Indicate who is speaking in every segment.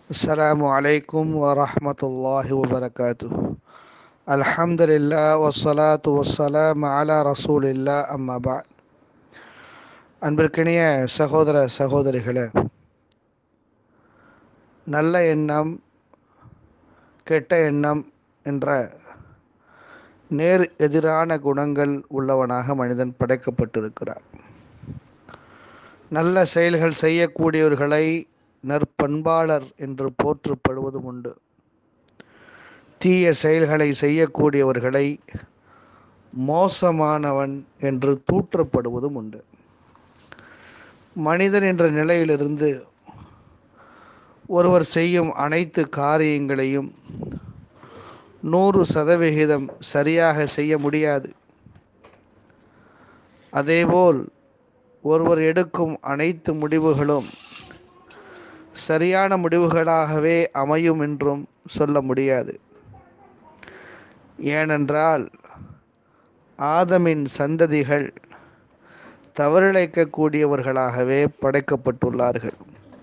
Speaker 1: السلام عليكم ورحمة الله وبركاته الحمد لله والصلاة والسلام على رسول الله أما بعد அன்பிற்கினிய சகோதர சகோதரிகளே நல்ல எண்ணம் கெட்ட எண்ணம் என்ற நேர் எதிரான குணங்கள் உள்ளவனாக மனிதன் படைக்கப்பட்டிருக்கிறார் நல்ல செயல்கள் செய்யக்கூடியவர்களை நற்பண்பாளர் என்று போற்றப்படுவதும் உண்டு தீய செயல்களை செய்யக்கூடியவர்களை மோசமானவன் என்று தூற்றப்படுவதும் உண்டு மனிதன் என்ற நிலையிலிருந்து ஒருவர் செய்யும் அனைத்து காரியங்களையும் நூறு சதவிகிதம் சரியாக செய்ய முடியாது அதேபோல் ஒருவர் எடுக்கும் அனைத்து முடிவுகளும் சரியான முடிவுகளாகவே அமையும் என்றும் சொல்ல முடியாது ஏனென்றால் ஆதமின் சந்ததிகள் தவறிழைக்கக்கூடியவர்களாகவே படைக்கப்பட்டுள்ளார்கள்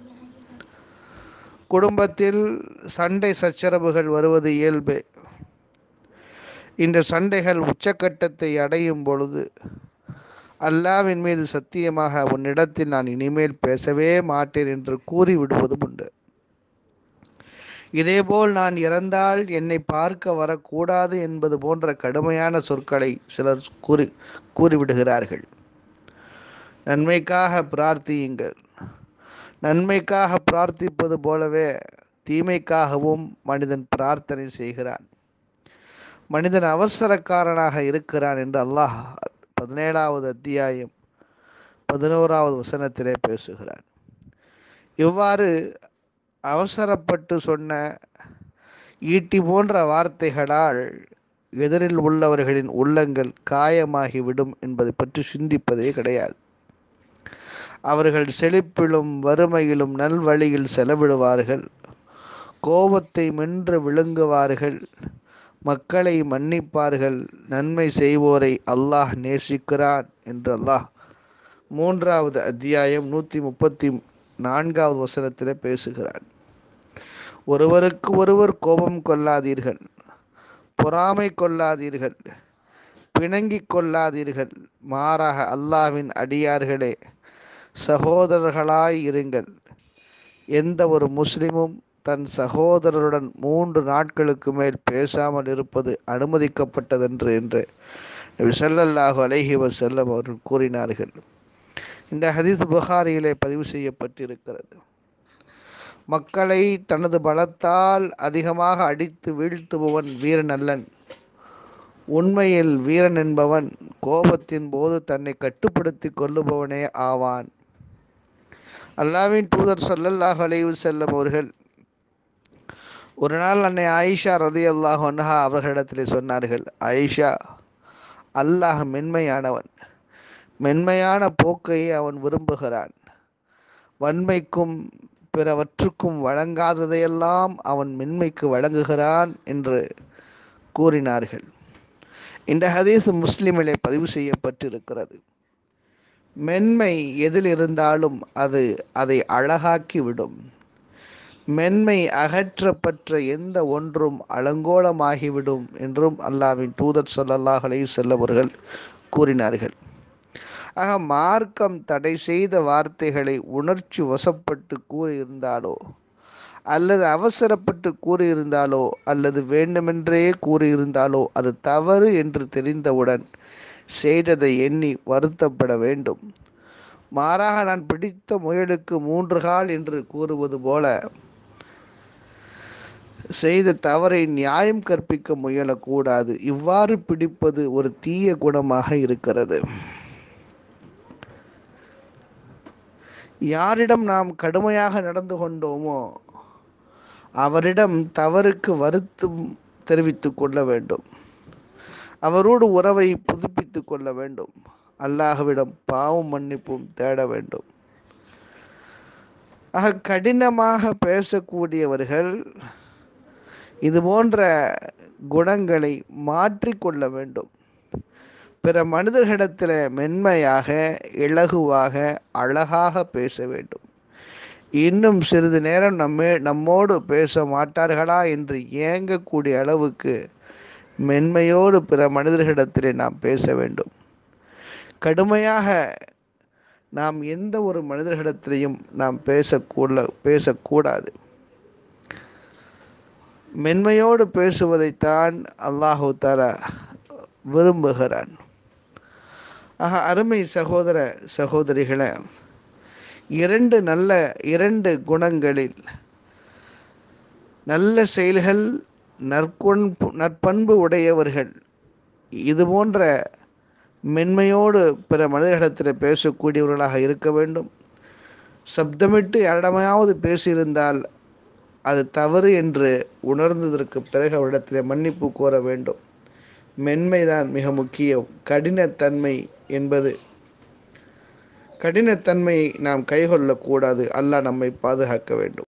Speaker 1: குடும்பத்தில் சண்டை சச்சரவுகள் வருவது இயல்பு இந்த சண்டைகள் உச்சக்கட்டத்தை அடையும் பொழுது அல்லாவின் மீது சத்தியமாக உன்னிடத்தில் நான் இனிமேல் பேசவே மாட்டேன் என்று கூறி விடுவதும் உண்டு இதேபோல் நான் இறந்தால் என்னை பார்க்க வரக்கூடாது என்பது போன்ற கடுமையான சொற்களை சிலர் கூறி கூறிவிடுகிறார்கள் நன்மைக்காக பிரார்த்தியுங்கள் நன்மைக்காக பிரார்த்திப்பது போலவே தீமைக்காகவும் மனிதன் பிரார்த்தனை செய்கிறான் மனிதன் அவசரக்காரனாக இருக்கிறான் என்று அல்லாஹ் பதினேழாவது அத்தியாயம் பதினோராவது வசனத்திலே பேசுகிறார் இவ்வாறு அவசரப்பட்டு சொன்ன ஈட்டி போன்ற வார்த்தைகளால் எதிரில் உள்ளவர்களின் உள்ளங்கள் காயமாகிவிடும் என்பதை பற்றி சிந்திப்பதே கிடையாது அவர்கள் செழிப்பிலும் வறுமையிலும் நல்வழியில் செலவிடுவார்கள் கோபத்தை மென்று விழுங்குவார்கள் மக்களை மன்னிப்பார்கள் நன்மை செய்வோரை அல்லாஹ் நேசிக்கிறான் என்று அல்லாஹ் மூன்றாவது அத்தியாயம் நூற்றி முப்பத்தி நான்காவது வசனத்தில் பேசுகிறான் ஒருவருக்கு ஒருவர் கோபம் கொள்ளாதீர்கள் பொறாமை கொள்ளாதீர்கள் பிணங்கிக் கொள்ளாதீர்கள் மாறாக அல்லாவின் அடியார்களே சகோதரர்களாய் இருங்கள் எந்த ஒரு முஸ்லிமும் தன் சகோதரருடன் மூன்று நாட்களுக்கு மேல் பேசாமல் இருப்பது அனுமதிக்கப்பட்டதென்று என்று செல்லல்லாஹு அலைஹி வசல்லம் அவர்கள் கூறினார்கள் இந்த ஹதீஸ் புகாரியிலே பதிவு செய்யப்பட்டிருக்கிறது மக்களை தனது பலத்தால் அதிகமாக அடித்து வீழ்த்துபவன் வீரன் அல்லன் உண்மையில் வீரன் என்பவன் கோபத்தின் போது தன்னை கட்டுப்படுத்தி கொள்ளுபவனே ஆவான் அல்லாவின் தூதர் சொல்லல்லாஹ் அலைவு செல்லம் அவர்கள் ஒரு நாள் அன்னை ஆயிஷா ரதி அல்லாஹ் அன்ஹா அவர்களிடத்திலே சொன்னார்கள் ஆயிஷா அல்லாஹ் மென்மையானவன் மென்மையான போக்கையை அவன் விரும்புகிறான் வன்மைக்கும் பிறவற்றுக்கும் வழங்காததையெல்லாம் அவன் மென்மைக்கு வழங்குகிறான் என்று கூறினார்கள் இந்த ஹதீஸ் முஸ்லிமிலே பதிவு செய்யப்பட்டிருக்கிறது மென்மை எதில் இருந்தாலும் அது அதை அழகாக்கி விடும் மென்மை அகற்றப்பட்ட எந்த ஒன்றும் அலங்கோலமாகிவிடும் என்றும் அல்லாவின் தூதர் சொல்லல்லாஹ் அலை செல்லவர்கள் கூறினார்கள் ஆக மார்க்கம் தடை செய்த வார்த்தைகளை உணர்ச்சி வசப்பட்டு கூறியிருந்தாலோ அல்லது அவசரப்பட்டு கூறியிருந்தாலோ அல்லது வேண்டுமென்றே கூறியிருந்தாலோ அது தவறு என்று தெரிந்தவுடன் செய்ததை எண்ணி வருத்தப்பட வேண்டும் மாறாக நான் பிடித்த முயலுக்கு மூன்று கால் என்று கூறுவது போல செய்த தவறை நியாயம் கற்பிக்க முயலக்கூடாது இவ்வாறு பிடிப்பது ஒரு தீய குணமாக இருக்கிறது யாரிடம் நாம் கடுமையாக நடந்து கொண்டோமோ அவரிடம் தவறுக்கு வருத்தம் தெரிவித்து கொள்ள வேண்டும் அவரோடு உறவை புதுப்பித்து கொள்ள வேண்டும் அல்லாஹ்விடம் பாவம் மன்னிப்பும் தேட வேண்டும் ஆக கடினமாக பேசக்கூடியவர்கள் இது போன்ற குணங்களை மாற்றிக்கொள்ள வேண்டும் பிற மனிதர்களிடத்தில் மென்மையாக இலகுவாக அழகாக பேச வேண்டும் இன்னும் சிறிது நேரம் நம்மே நம்மோடு பேச மாட்டார்களா என்று ஏங்கக்கூடிய அளவுக்கு மென்மையோடு பிற மனிதர்களிடத்திலே நாம் பேச வேண்டும் கடுமையாக நாம் எந்த ஒரு மனிதர்களிடத்திலையும் நாம் பேசக்கூட பேசக்கூடாது மென்மையோடு பேசுவதைத்தான் அல்லாஹு தாலா விரும்புகிறான் ஆக அருமை சகோதர சகோதரிகளை இரண்டு நல்ல இரண்டு குணங்களில் நல்ல செயல்கள் நற்கொன்பு நற்பண்பு உடையவர்கள் இது போன்ற மென்மையோடு பிற மனிதர்களிடத்தில் பேசக்கூடியவர்களாக இருக்க வேண்டும் சப்தமிட்டு யாரிடமையாவது பேசியிருந்தால் அது தவறு என்று உணர்ந்ததற்கு பிறகு அவரிடத்தில் மன்னிப்பு கோர வேண்டும் மென்மைதான் மிக முக்கியம் கடினத்தன்மை என்பது கடினத்தன்மையை நாம் கைகொள்ளக்கூடாது அல்லாஹ் நம்மை பாதுகாக்க வேண்டும்